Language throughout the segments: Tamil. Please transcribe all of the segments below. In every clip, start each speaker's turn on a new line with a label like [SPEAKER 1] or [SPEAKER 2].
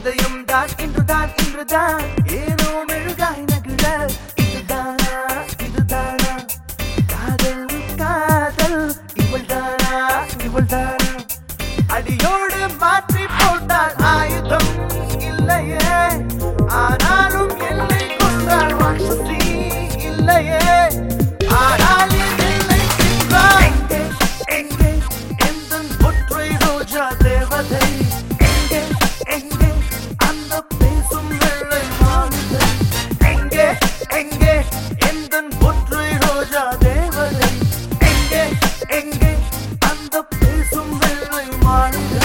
[SPEAKER 1] இதயம் தான் இன்றுதான் இன்றுதான் ஏனோ மெழுகாய் நகிழ இதுதானா இதுதானா காதல் காதல் இவள் தானா இவள் தானா அடியோடு மாற்றி போட்டால் ஆயுதம் இல்லையே ஆனாலும் எல்லை கொண்டாள் ராட்சசி இல்லையே ஆனால் என் எல்லை தின்றாள். எங்கே எங்கே எந்த ஒற்றை ரோஜா தேவதை எங்கே எங்கே அந்த பேசும் வெள்ளை மாளிகை எங்கே எங்கே எந்த ஒற்றை ரோஜா தேவதை எங்கே எங்கே அந்த பேசும் வெள்ளை மாளிகை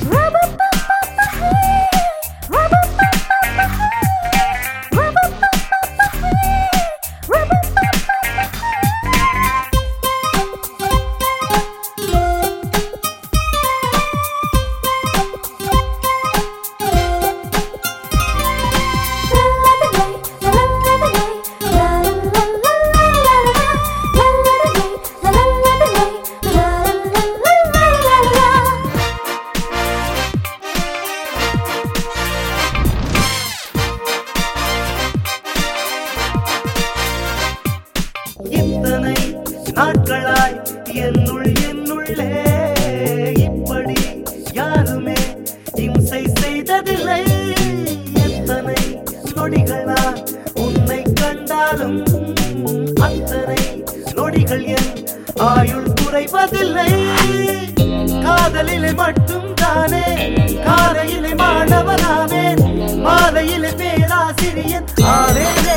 [SPEAKER 1] இத்தனை நாட்களாய் என்னுள் என்னுள்ளே இப்படி யாருமே இம்சை செய்ததில்லை எத்தனை நொடிகளா உன்னை கண்டாலும் அத்தனை நொடிகள் என் ஆயுள் குறைவதில்லை காதலிலே மட்டும் தானே காலையிலே மாணவனாவேன் மாலையிலே பேராசிரியன் ஆவேனே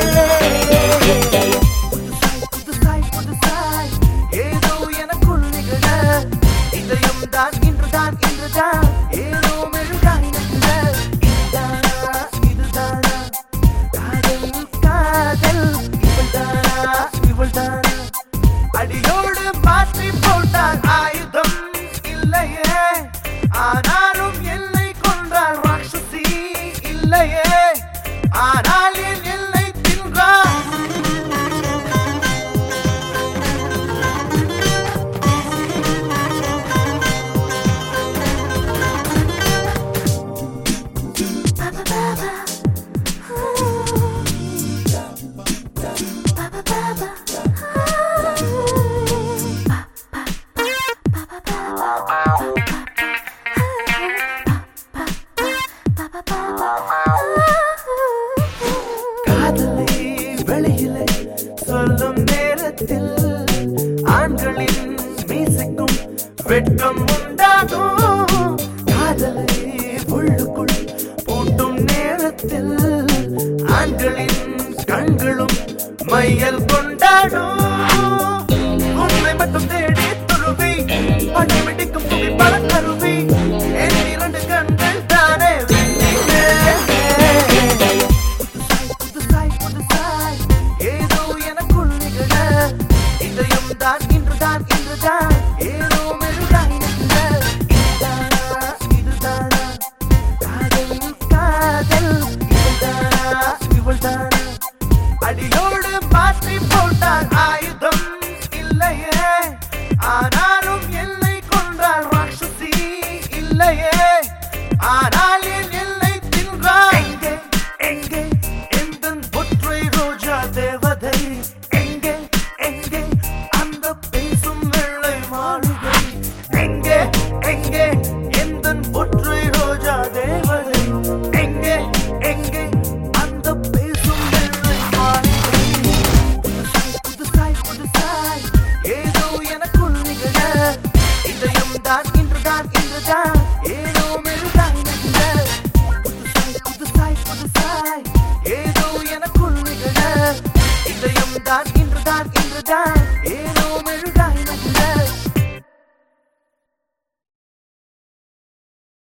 [SPEAKER 1] புதுசாய் புதுசாய் ஏதோ எனக்குள் நிகழ இதயம் தான் இன்றுதான் இன்றுதான் ஏதோ மெழுகாய் நகர இதுதானா இதுதானா காதல் காதல் இவள்தானா இவள்தானா அடியோடு மாற்றி போட்டால் ஆயுதம் இல்லையே ஆனாலும் எல்லை கொன்றால் ராட்சசி இல்லையே ஆனால் என் எல்லை தின்றாள் காதலை வெளியிலே சொல்லும் நேரத்தில் ஆண்களின் மீசைக்கும் வெட்கம் உண்டாகும் காதலை உள்ளுக்குள் பூட்டும் நேரத்தில் ஆண்களின் கண்களும் மையல் கொண்டாடும் உன்னை மட்டும் தேடி துருவி பணி வெடிக்கும் புகை பல கருவி என் இரண்டு கண்கள் தானே வெண்ணிலே. புதுசாய் புதுசாய் ஏதோ எனக்குள் நிகழ இதயம் தான் இன்றுதான் இன்றுதான் ஏதோ மெழுகாய் நிகழ இதுதானா இதுதானா காதல் காதல் இவள்தானா இவள்தானா அடியோடு மாற்றி போட்டால் ஆயுதம் இல்லையே ஆனாலும் எல்லை கொன்றால் ராட்சசி இல்லையே ஆனால் என் எல்லை தின்றாள் எங்கே எங்கே எந்த ஒற்றை ரோஜா தேவதை எங்கே எங்கே அந்த பேசும் வெள்ளை மாளிகை எங்கே எங்கே எந்த ஒற்றை ரோஜா தேவதை எங்கே எங்கே அந்த பேசும் வெள்ளை மாளிகை புதுசாய் புதுசாய் ஏதோ எனக்குள் நிகழ இதயம் தான் இன்றுதான் இன்றுதான் ஏதோ மெழுகாய் நகிழ புதுசாய் புதுசாய் புதுசாய் ஏதோ எனக்குள் நிகழ இதயம் தான் இன்றுதான் இன்றுதான் ஏதோ